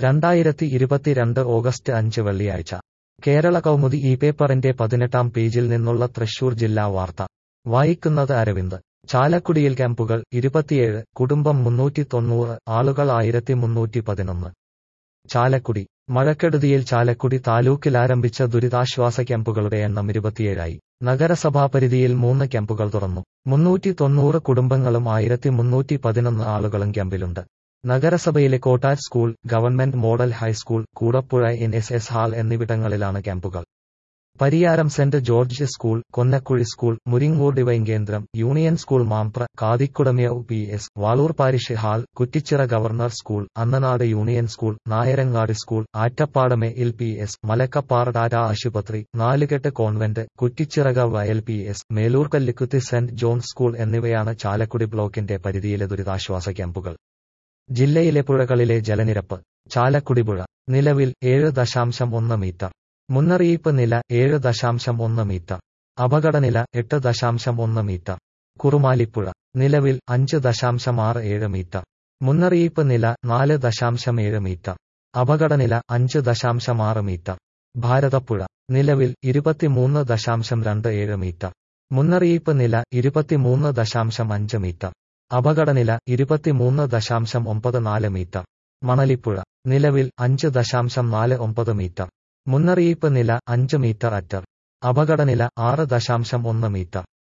രണ്ടായിരത്തി ഇരുപത്തിരണ്ട് ഓഗസ്റ്റ് അഞ്ച് വെള്ളിയാഴ്ച കേരള കൗമുദി ഈ പേപ്പറിന്റെ പതിനെട്ടാം പേജിൽ നിന്നുള്ള തൃശൂർ ജില്ലാ വാർത്ത വായിക്കുന്നത് അരവിന്ദ് ചാലക്കുടിയിൽ ക്യാമ്പുകൾ ഇരുപത്തിയേഴ് കുടുംബം മുന്നൂറ്റി തൊണ്ണൂറ് ആളുകൾ ആയിരത്തി മുന്നൂറ്റി പതിനൊന്ന് ചാലക്കുടി മഴക്കെടുതിയിൽ ചാലക്കുടി താലൂക്കിൽ ആരംഭിച്ച ദുരിതാശ്വാസ ക്യാമ്പുകളുടെ എണ്ണം ഇരുപത്തിയേഴായി നഗരസഭാ പരിധിയിൽ മൂന്ന് ക്യാമ്പുകൾ തുറന്നു മുന്നൂറ്റി തൊണ്ണൂറ് കുടുംബങ്ങളും ആയിരത്തി മുന്നൂറ്റി പതിനൊന്ന് ആളുകളും ക്യാമ്പിലുണ്ട് നഗരസഭയിലെ Kottar school government model high school Koodappuzha N S S hall എന്നിവിടങ്ങളിലാണ് ക്യാമ്പുകൾ Pariyaram saint George school Konnakkuzhi school Muringoor divine കേന്ദ്രം യൂണിയൻ സ്കൂൾ മാംപ്ര കാതിക്കുടമിയ P S Valoor parish hall Kuttichira governor school Annanad union school Nayarangadi school ആറ്റപ്പാടമെ L P S Malakkappara Tata ആശുപത്രി നാലുകെട്ട് കോൺവെന്റ് കുറ്റിച്ചിറക വയൽ P S Meloor Kallikuthi saint John's school എന്നിവയാണ് ചാലക്കുടി ബ്ലോക്കിന്റെ പരിധിയിലെ ദുരിതാശ്വാസ ക്യാമ്പുകൾ ജില്ലയിലെ പുഴകളിലെ ജലനിരപ്പ് ചാലക്കുടി പുഴ നിലവിൽ ഏഴ് ദശാംശം ഒന്ന് മീറ്റർ മുന്നറിയിപ്പ് നില ഏഴ് ദശാംശം ഒന്ന് മീറ്റർ അപകടനില എട്ട് ദശാംശം ഒന്ന് മീറ്റർ കുറുമാലിപ്പുഴ നിലവിൽ അഞ്ച് ദശാംശം ആറ് ഏഴ് മീറ്റർ മുന്നറിയിപ്പ് നില നാല് ദശാംശം ഏഴ് മീറ്റർ അപകടനില അഞ്ച് ദശാംശം ആറ് മീറ്റർ ഭാരതപ്പുഴ നിലവിൽ ഇരുപത്തിമൂന്ന് ദശാംശം രണ്ട് ഏഴ് മീറ്റർ മുന്നറിയിപ്പ് നില ഇരുപത്തിമൂന്ന് ദശാംശം അഞ്ച് മീറ്റർ അപകടനില ഇരുപത്തിമൂന്ന് ദശാംശം ഒമ്പത് നാല് മീറ്റർ മണലിപ്പുഴ നിലവിൽ അഞ്ച് ദശാംശം നാല് ഒമ്പത് മീറ്റർ മുന്നറിയിപ്പ് നില അഞ്ച് മീറ്റർ അറ്റർ അപകടനില ആറ് ദശാംശം ഒന്ന് മീറ്റർ